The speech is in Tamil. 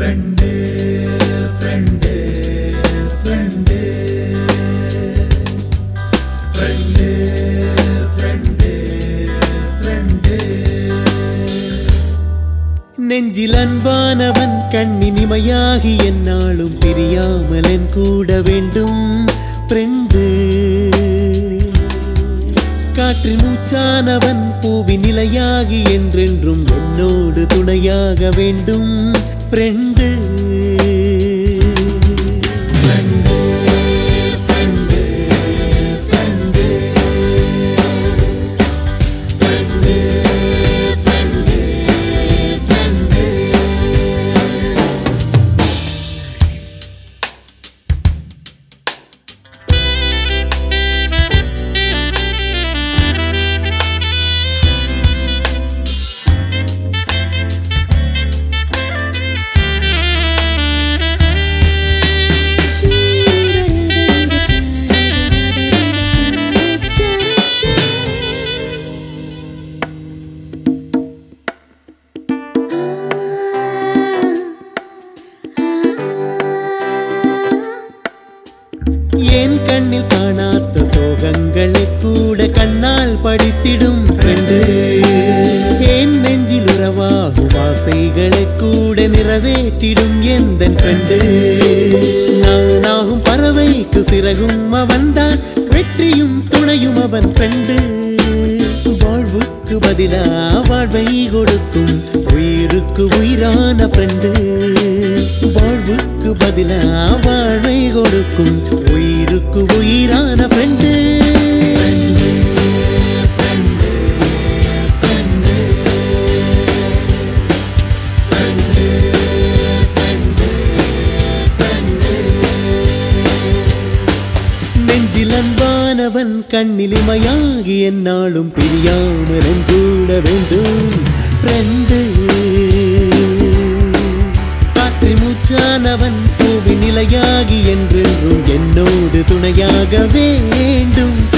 friend friend friend friend friend friend நெஞ்சில் அன்பானவன் கண்ணினிமையாகி என்னாலும் பிரியாமல் என் கூட வேண்டும் ஃப்ரெண்டு காற்றில் மூச்சானவன் பூவின் நிலையாகி என்றென்றும் என்னோடு துணையாக வேண்டும் ஃப்ரெண்டு என் கண்ணில் காணாத சோகங்களை கூட கண்ணால் படித்திடும் ஃப்ரெண்டு என் நெஞ்சில் உறவாகும் ஆசைகளை கூட நிறைவேற்றிடும் எந்த ஃப்ரெண்டு நானாகும் பறவைக்கு சிறகும் அவன்தான் வெற்றியும் துணையும் அவன் ஃப்ரெண்டு வாழ்வுக்கு பதிலா வாழ்வை கொடுக்கும் உயிருக்கு உயிரான ஃப்ரெண்டு வாழ்வுக்கு பதிலா வாழ்வை கொடுக்கும் உயிருக்கு உயிரான ஃப்ரெண்டு நெஞ்சில் அன்பானவன் கண்ணிலிமையாகி என்னாலும் பிரியாமல் என் கூட வேண்டும் ஃப்ரெண்டு காற்றில் மூச்சானவன் பூவி நிலையாகி என்றென்றும் என்னோடு துணையாக வேண்டும்